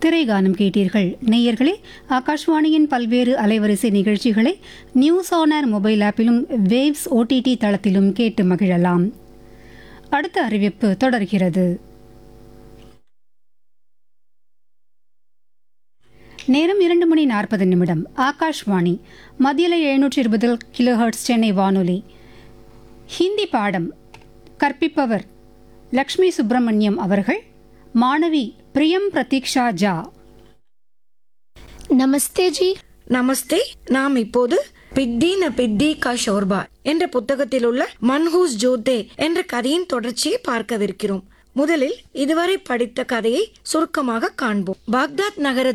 திரைகானம் கேட்டீர்கள் நேயர்களே ஆகாஷ்வாணியின் பல்வேறு அலைவரிசை நிகழ்ச்சிகளை நியூஸ் ஆனர் மொபைல் ஆப்பிலும் வேவ்ஸ் ஓடிடி தளத்திலும் கேட்டு மகிழலாம் அடுத்த அறிவிப்பு தொடர்கிறது நேரம் இரண்டு மணி நாற்பது நிமிடம் ஆகாஷ்வாணி மத்தியில எழுநூற்றி இருபது கிலோஹெர்ட்ஸ் சென்னை வானொலி ஹிந்தி பாடம் கற்பிப்பவர் லக்ஷ்மி சுப்பிரமணியம் அவர்கள் மாணவி பிரியம் பிரதீக்ஷா ஜா நமஸ்தே ஜி நமஸ்தே நாம் இப்போது பித்தி ந பித்தி கா ஷோர்பா என்ற புத்தகத்தில் உள்ள மன்ஹூஸ் ஜோதே என்ற கதையின் தொடர்ச்சியை பார்க்கவிருக்கிறோம் முதலில் இதுவரை படித்த கதையை சுருக்கமாக காண்போம் பாக்தாத் நகர